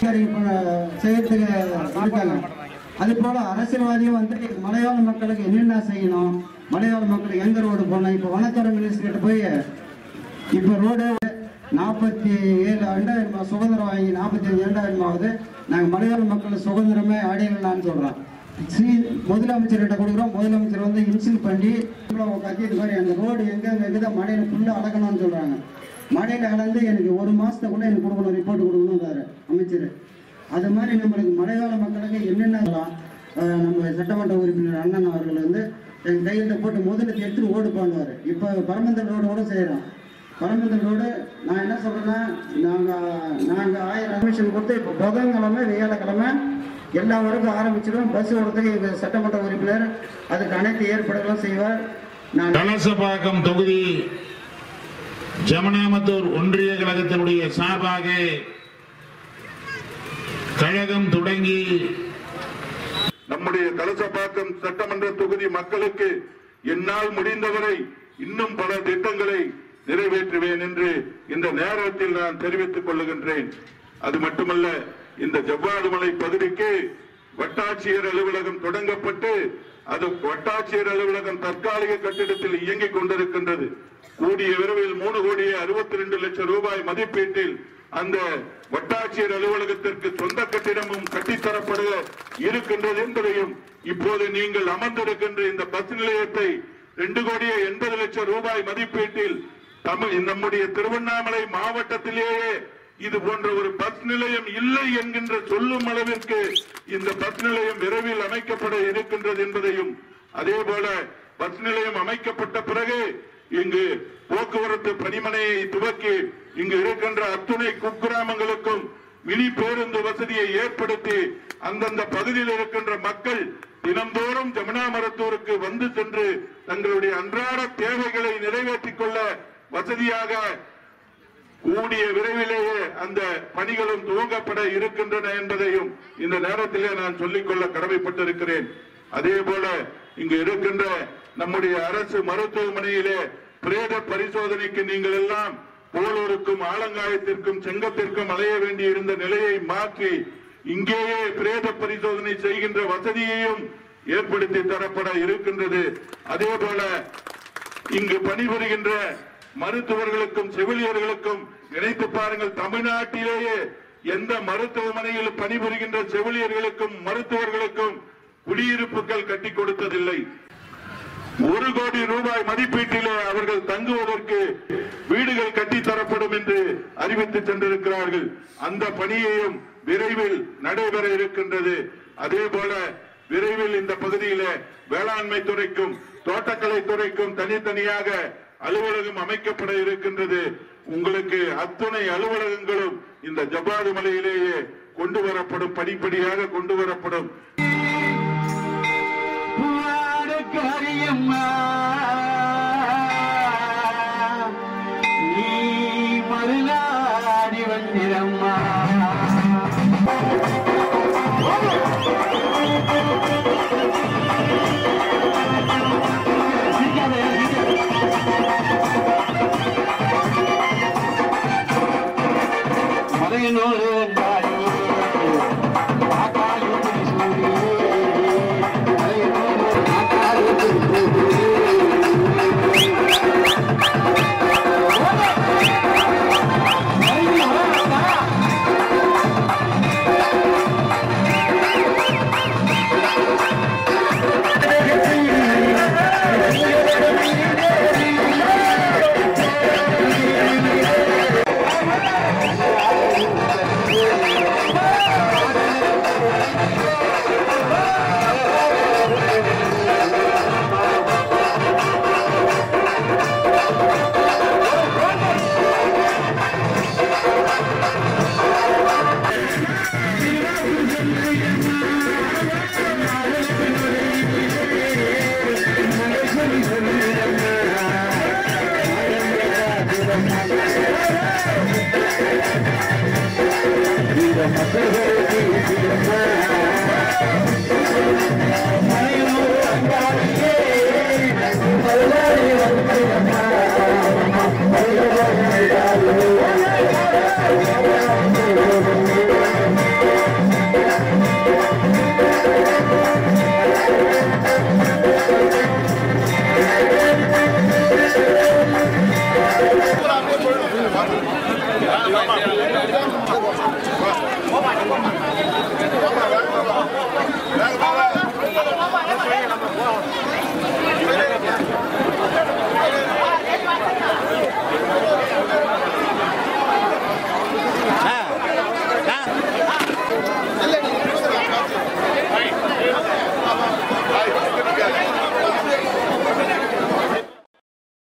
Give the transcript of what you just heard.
செய்யறதுக்கு இருக்காங்க அது போல அரசியல்வாதியும் வந்து மலையாள மக்களுக்கு என்னென்ன செய்யணும் மலையாள மக்களுக்கு எந்த ரோடு போகணும் இப்போ வனத்துறை மினிஸ்டர்கிட்ட போய் இப்போ ரோடு நாற்பத்தி ஏழு ரெண்டாயிரம் சுதந்திரம் வாங்கி நாற்பத்தி அஞ்சு ரெண்டாயிரம் ஆகுது நாங்கள் மலையாள மக்கள் சுதந்திரமே அடையலான்னு சொல்கிறோம் ஸ்ரீ முதலமைச்சர்கிட்ட கொடுக்குறோம் முதலமைச்சர் வந்து இன்சில் பண்ணி இவ்வளோ கத்தி இது மாதிரி அந்த ரோடு எங்கெங்க இருக்குதோ மழையில் ஃபுல்லாக அடக்கணும்னு சொல்கிறாங்க மழையில் அளந்து எனக்கு ஒரு மாதத்துக்குள்ளே எனக்கு கொடுக்கணும் ரிப்போர்ட் கொடுக்கணும்ன்றாரு அமைச்சர் அது மாதிரி நம்மளுக்கு மலையாள மக்களுக்கு என்னென்ன அஹ், நம்ம சட்டமன்ற உறுப்பினர் அண்ணன் அவர்கள் வந்து என் கையில் போட்டு முதல்ல எடுத்து ஓடு பண்ணுவார் இப்போ பரமந்தல் ரோடு கூட செய்கிறோம் பரமந்தல் ரோடு நான் என்ன சொல்கிறேன்னா நாங்கள் நாங்கள் ஆயிரம் அட்மிஷன் கொடுத்து இப்போ புதன்கிழமை வியாழக்கிழமை எல்லா ஊருக்கும் ஆரம்பிச்சிடும் பஸ் ஓடுறதுக்கு எங்கள் சட்டமன்ற உறுப்பினர் அதுக்கு அனைத்து ஏற்பாடுகளும் செய்வார் நான் கலசபாக்கம் தொகுதி ஜமனாமத்தூர் ஒன்றிய கழகத்தினுடைய சார்பாக கழகம் தொடங்கி நம்முடைய கலசப்பாக்கம் சட்டமன்ற தொகுதி மக்களுக்கு என்னால் முடிந்தவரை இன்னும் பல திட்டங்களை நிறைவேற்றுவேன் என்று இந்த நேரத்தில் நான் தெரிவித்துக் கொள்ளுகின்றேன் அது மட்டுமல்ல இந்த ஜவ்வாதுமலை பகுதிக்கு வட்டாட்சியர் அலுவலகம் தொடங்கப்பட்டு அது வட்டாட்சியர் அலுவலகம் தற்காலிக கட்டிடத்தில் இயங்கிக் கொண்டிருக்கின்றது கூடிய விரைவில் மூணு கோடியே அறுபத்தி ரெண்டு லட்சம் ரூபாய் மதிப்பீட்டில் அந்த வட்டாட்சியர் அலுவலகத்திற்கு சொந்த கட்டிடமும் கட்டித்தரப்பட இருக்கின்றது என்பதையும் இப்போது நீங்கள் அமர்ந்திருக்கின்ற இந்த பஸ் நிலையத்தை ரெண்டு கோடியே எண்பது லட்சம் ரூபாய் மதிப்பீட்டில் தமிழ் நம்முடைய திருவண்ணாமலை மாவட்டத்திலேயே இது போன்ற ஒரு பஸ் நிலையம் இல்லை என்கின்ற சொல்லும் அளவிற்கு இந்த பஸ் நிலையம் விரைவில் அமைக்கப்பட இருக்கின்றது என்பதையும் அதே போல பஸ் நிலையம் அமைக்கப்பட்ட பிறகு இங்கு போக்குவரத்து பணிமனையை துவக்கி இங்கு இருக்கின்ற அத்துணை குக்கிராமங்களுக்கும் மினி பேருந்து வசதியை ஏற்படுத்தி அந்தந்த பகுதியில் இருக்கின்ற மக்கள் தினந்தோறும் ஜமுனாமரத்தூருக்கு வந்து சென்று தங்களுடைய அன்றாட தேவைகளை நிறைவேற்றிக் கொள்ள வசதியாக கூடிய விரைவிலேயே அந்த பணிகளும் துவங்கப்பட இருக்கின்றன என்பதையும் இந்த நேரத்திலே நான் சொல்லிக்கொள்ள கடமைப்பட்டிருக்கிறேன் அதே போல இங்கு இருக்கின்ற நம்முடைய அரசு மருத்துவமனையிலே பிரேத பரிசோதனைக்கு நீங்கள் எல்லாம் போலூருக்கும் ஆலங்காயத்திற்கும் செங்கத்திற்கும் அலைய வேண்டி இருந்த நிலையை மாற்றி இங்கேயே பிரேத பரிசோதனை செய்கின்ற வசதியையும் ஏற்படுத்தி தரப்பட இருக்கின்றது அதே போல இங்கு பணிபுரிகின்ற மருத்துவர்களுக்கும் செவிலியர்களுக்கும் நினைத்து பாருங்கள் தமிழ்நாட்டிலேயே எந்த மருத்துவமனையில் பணிபுரிகின்ற செவிலியர்களுக்கும் மருத்துவர்களுக்கும் குடியிருப்புகள் கட்டி கொடுத்ததில்லை ஒரு கோடி ரூபாய் மதிப்பீட்டிலே அவர்கள் தங்குவதற்கு வீடுகள் கட்டி தரப்படும் என்று அறிவித்து சென்றிருக்கிறார்கள் அந்த பணியையும் விரைவில் நடைபெற இருக்கின்றது அதே போல விரைவில் இந்த பகுதியில வேளாண்மை துறைக்கும் தோட்டக்கலை துறைக்கும் தனித்தனியாக அலுவலகம் அமைக்கப்பட இருக்கின்றது உங்களுக்கு அத்துணை அலுவலகங்களும் இந்த ஜவ்வாது மலையிலேயே கொண்டு வரப்படும் படிப்படியாக கொண்டு வரப்படும் கரியம்மா நீ மருளாடி வந்திரம்மா மலையனோடு வந்தாயே ஆகாயம் சூரியே மலையனோடு ஆகாயம் Thank you.